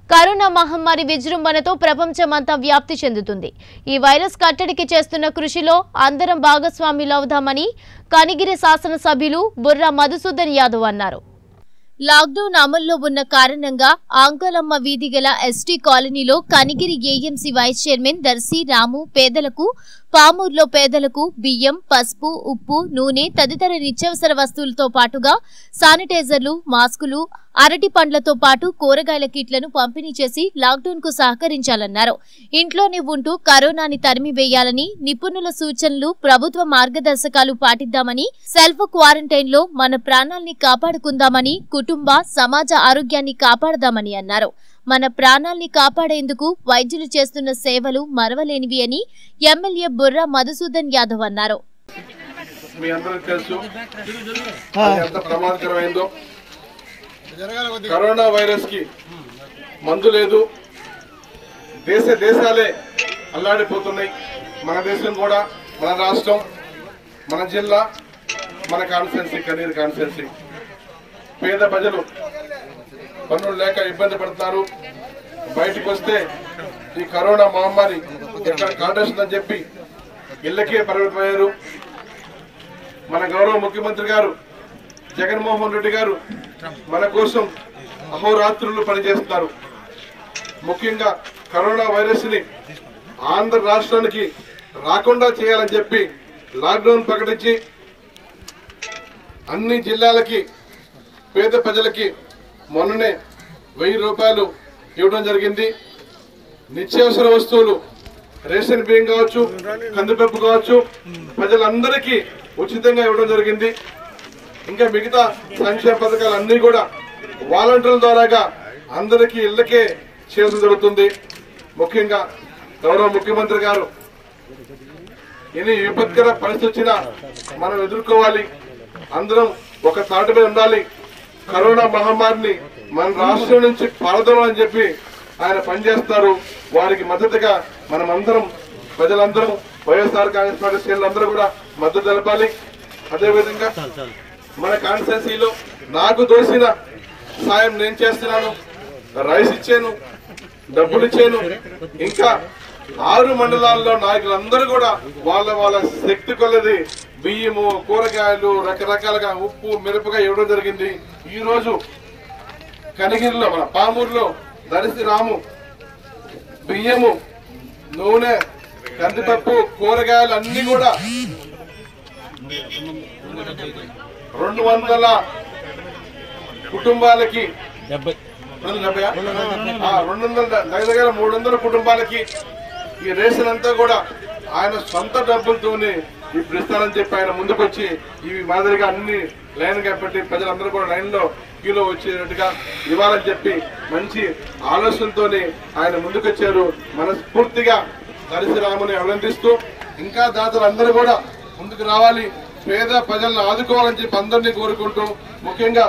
Corona మహమ్మారి విజృంభణతో ప్రపంచమంతా వ్యాప్తి చెందుతుంది ఈ వైరస్ కట్టడికి చేస్తున్న కృషిలో అందరం భాగస్వాములవుదామని కనిగిరి శాసనసభ్యులు బుర్రా మధుసూదన్ యాదవ్ అన్నారు లాక్డౌన్ అమల్లో ఉన్న కారణంగా ఆంకలమ్మ వీధి గల ఎస్టీ కాలనీలో Kanigiri AMC vice chairman Darsi Ramu పేదలకు పామూరులో పేదలకు బియ్యం పసుపు ఉప్పు నూనె తదితర నిత్యావసర వస్తువులతో పాటుగా శానిటైజర్లు మాస్కులు అరటి పండ్లతో పాటు కూరగాయల కిట్లను పంపిణీ చేసి లాక్డౌన్ కు సహకరించాలన్నారు ఇంట్లోనే ఉంటూ కరోనాని తరిమివేయాలని నిపుణుల సూచనలు ప్రభుత్వ మార్గదర్శకాలు పాటిద్దామని సెల్ఫ్ క్వారంటైన్ లో మన ప్రాణాల్ని కాపాడుకుందామని కుటుంబ సమాజ ఆరోగ్యాన్ని కాపాడదామని అన్నారు మన ప్రాణాల్ని కాపాడేందుకు వైద్యులు చేస్తున్న సేవలు మరవలేనివి అని ఎమ్మెల్యే బుర్రా మధుసూదన్ యాదవ్ అన్నారు మీ అందరికి తెలుసు అది ఎంత ప్రమాదకరమైందో కరోనా వైరస్ కి మందు లేదు దేశ దేశాలే అల్లాడిపోతున్నాయి మన దేశం కూడా మన రాష్ట్రం మన జిల్లా మన కాన్స్టిట్యున్సీ కనీర్ కాన్స్టిట్యున్సీ పేద ప్రజలు పనులు లేక ఇబ్బంది పడుతున్నారు బయటకు వస్తే ఈ కరోనా మహమ్మారి ఎక్కడ కాటేస్తుందని చెప్పి ఇళ్ళకే పరిమితమయ్యారు మన గౌరవ ముఖ్యమంత్రి గారు జగన్మోహన్ రెడ్డి గారు మన కోసం అహోరాత్రులు పనిచేస్తున్నారు ముఖ్యంగా కరోనా వైరస్ ని ఆంధ్ర రాష్ట్రానికి రాకుండా చేయాలని చెప్పి లాక్డౌన్ ప్రకటించి అన్ని జిల్లాలకి పేద ప్రజలకి మొన్ననే వెయ్యి రూపాయలు ఇవ్వడం జరిగింది నిత్యావసర వస్తువులు రేషన్ బియ్యం కావచ్చు కందిపప్పు కావచ్చు ప్రజలందరికీ ఉచితంగా ఇవ్వడం జరిగింది ఇంకా మిగతా సంక్షేమ పథకాలు అన్ని కూడా వాలంటీర్ల ద్వారాగా అందరికీ ఇళ్ళకే చేయడం జరుగుతుంది ముఖ్యంగా గౌరవ ముఖ్యమంత్రి గారు ఎన్ని విపత్కర పరిస్థితి వచ్చినా మనం ఎదుర్కోవాలి అందరం ఒక తాటి మీద ఉండాలి కరోనా మహమ్మారిని మన రాష్ట్రం నుంచి పారదోలని చెప్పి ఆయన పనిచేస్తారు వారికి మద్దతుగా మనం అందరం ప్రజలందరం వైఎస్ఆర్ కాంగ్రెస్ పార్టీ శ్రేణులందరూ కూడా మద్దతు తెలపాలి అదేవిధంగా మన కాన్స్టిట్యున్సీలో నాకు దోసిన సాయం నేను చేస్తున్నాను రైస్ ఇచ్చాను డబ్బులు ఇచ్చాను ఇంకా ఆరు మండలాల్లో నాయకులందరూ కూడా వాళ్ళ వాళ్ళ శక్తి కొలది బియ్యము కూరగాయలు రకరకాలుగా ఉప్పు మిరపకాయ ఇవ్వడం జరిగింది ఈ రోజు కనిగిరిలో మన పామూరులో దరిసి రాము బియ్యము నూనె కందిపప్పు కూరగాయలు అన్ని కూడా రెండు వందల కుటుంబాలకి డెబ్బై రెండు వందల డెబ్బయా? ఆ, రెండు వందల దగ్గర దగ్గర మూడు వందల కుటుంబాలకి ఈ రేషన్ అంతా కూడా ఆయన సొంత డబ్బులతోనే ఇప్పుడు ఇస్తానని చెప్పి ఆయన ముందుకొచ్చి ఇవి మాదిరిగా అన్ని లైన్ గా పెట్టి ప్రజలందరూ కూడా లైన్ లో క్యూలో వచ్చేటట్టుగా ఇవ్వాలని చెప్పి మంచి ఆలోచనతోనే ఆయన ముందుకొచ్చారు మనస్ఫూర్తిగా రాముని అభినందిస్తూ ఇంకా దాతలు అందరూ కూడా ముందుకు రావాలి పేద ప్రజలను ఆదుకోవాలని చెప్పి అందరినీ కోరుకుంటూ ముఖ్యంగా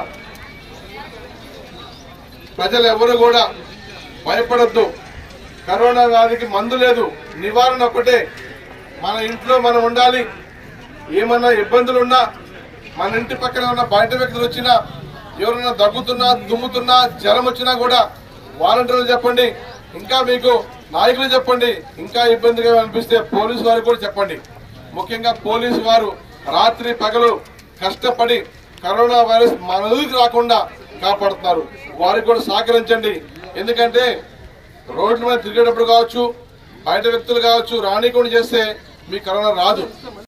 ప్రజలు ఎవరు కూడా భయపడద్దు కరోనా వ్యాధికి మందు లేదు నివారణ ఒకటే మన ఇంట్లో మనం ఉండాలి ఏమన్నా ఇబ్బందులు ఉన్నా మన ఇంటి పక్కన ఉన్న బయట వ్యక్తులు వచ్చినా ఎవరైనా దగ్గుతున్నా దుమ్ముతున్నా జ్వరం వచ్చినా కూడా వాలంటీర్లు చెప్పండి ఇంకా మీకు నాయకులు చెప్పండి ఇంకా ఇబ్బందిగా అనిపిస్తే పోలీసు వారికి కూడా చెప్పండి ముఖ్యంగా పోలీసు వారు రాత్రి పగలు కష్టపడి కరోనా వైరస్ మన ఎదురుకు రాకుండా కాపాడుతున్నారు వారికి కూడా సహకరించండి ఎందుకంటే రోడ్ల మీద తిరిగేటప్పుడు కావచ్చు బయట వ్యక్తులు కావచ్చు రానికుండా చేస్తే మీ కరోనా రాదు